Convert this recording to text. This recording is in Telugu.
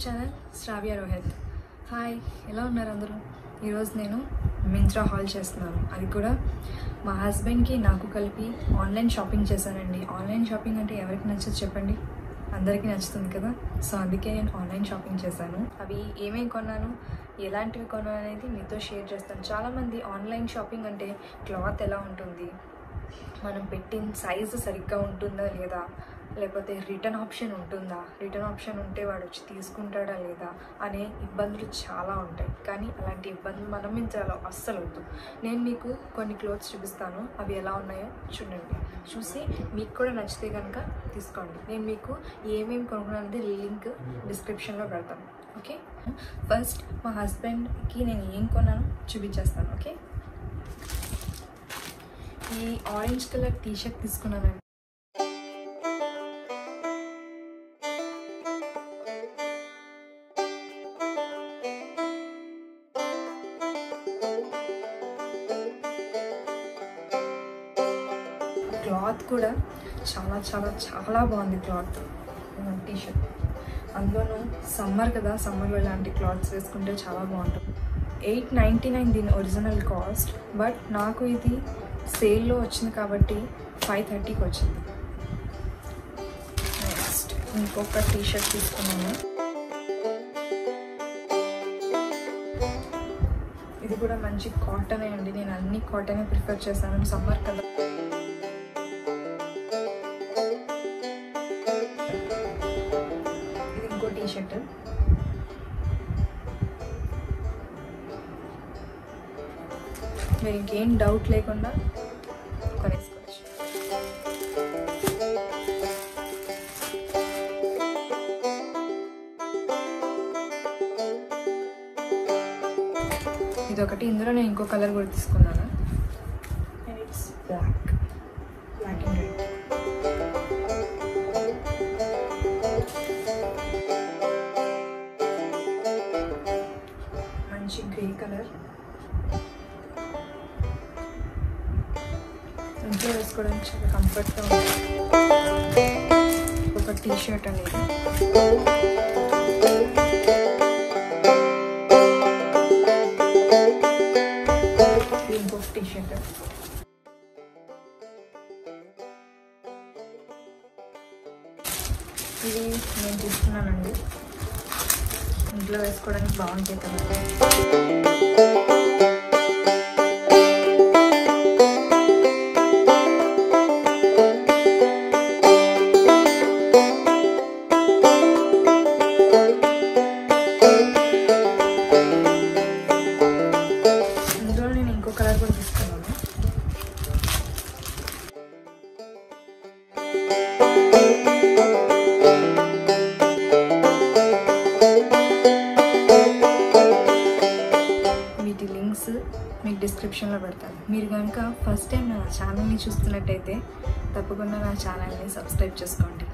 ఛానల్ శ్రావ్య రోహిత్ హాయ్ ఎలా ఉన్నారు అందరూ ఈరోజు నేను మింత్రా హాల్ చేస్తున్నాను అది కూడా మా హస్బెండ్కి నాకు కలిపి ఆన్లైన్ షాపింగ్ చేశానండి ఆన్లైన్ షాపింగ్ అంటే ఎవరికి నచ్చదు చెప్పండి అందరికీ నచ్చుతుంది కదా సో అందుకే నేను ఆన్లైన్ షాపింగ్ చేశాను అవి ఏమేమి కొన్నాను ఎలాంటివి కొన్నాను అనేది మీతో షేర్ చేస్తాను చాలామంది ఆన్లైన్ షాపింగ్ అంటే క్లాత్ ఎలా ఉంటుంది మనం పెట్టిన సైజు సరిగ్గా ఉంటుందా లేదా లేకపోతే రిటర్న్ ఆప్షన్ ఉంటుందా రిటర్న్ ఆప్షన్ ఉంటే వాడు వచ్చి తీసుకుంటాడా లేదా అనే ఇబ్బందులు చాలా ఉంటాయి కానీ అలాంటి ఇబ్బందులు మనం మించాలో అస్సలు వద్దు నేను మీకు కొన్ని క్లోత్స్ చూపిస్తాను అవి ఎలా ఉన్నాయో చూడండి చూసి మీకు కూడా నచ్చితే కనుక తీసుకోండి నేను మీకు ఏమేమి కొనుక్కున్నది లింక్ డిస్క్రిప్షన్లో పెడతాను ఓకే ఫస్ట్ మా హస్బెండ్కి నేను ఏం కొన్నానో చూపించేస్తాను ఓకే ఈ ఆరెంజ్ కలర్ టీ షర్ట్ తీసుకున్నానండి క్లాత్ కూడా చాలా చాలా చాలా బాగుంది క్లాత్ టీ షర్ట్ అందులోనూ సమ్మర్ కదా సమ్మర్లో ఇలాంటి క్లాత్స్ వేసుకుంటే చాలా బాగుంటుంది ఎయిట్ నైంటీ నైన్ దీని ఒరిజినల్ కాస్ట్ బట్ నాకు ఇది సేల్లో వచ్చింది కాబట్టి ఫైవ్ థర్టీకి వచ్చింది నెక్స్ట్ ఇంకొక టీ షర్ట్ తీసుకున్నాను ఇది కూడా మంచి కాటన్ అండి నేను అన్ని కాటనే ప్రిఫర్ చేశాను సమ్మర్ కదా ఇది ఇంకో టీ షర్ట్ మీరు ఇంకేం డౌట్ లేకుండా కొనేసుకోవచ్చు ఇది ఒకటి ఇందులో నేను ఇంకో కలర్ కూడా తీసుకున్నాను and it's black black and red మంచి గ్రే కలర్ ఇంట్లో వేసుకోవడానికి చాలా కంఫర్ట్గా ఉంది ఒక టీ షర్ట్ అనేది ఇది ఇంకొక టీ షర్ట్ ఇది నేను తీసుకున్నానండి ఇంట్లో వేసుకోవడానికి బాగుంటాయి కదా ఇందులో నేను ఇంకో కలర్ కూడా తీసుకున్నాను వీటి లింక్స్ మీకు డిస్క్రిప్షన్లో పెడతాను మీరు కనుక ఫస్ట్ టైం నా ఛానల్ని చూస్తున్నట్టయితే తప్పకుండా నా ఛానల్ని సబ్స్క్రైబ్ చేసుకోండి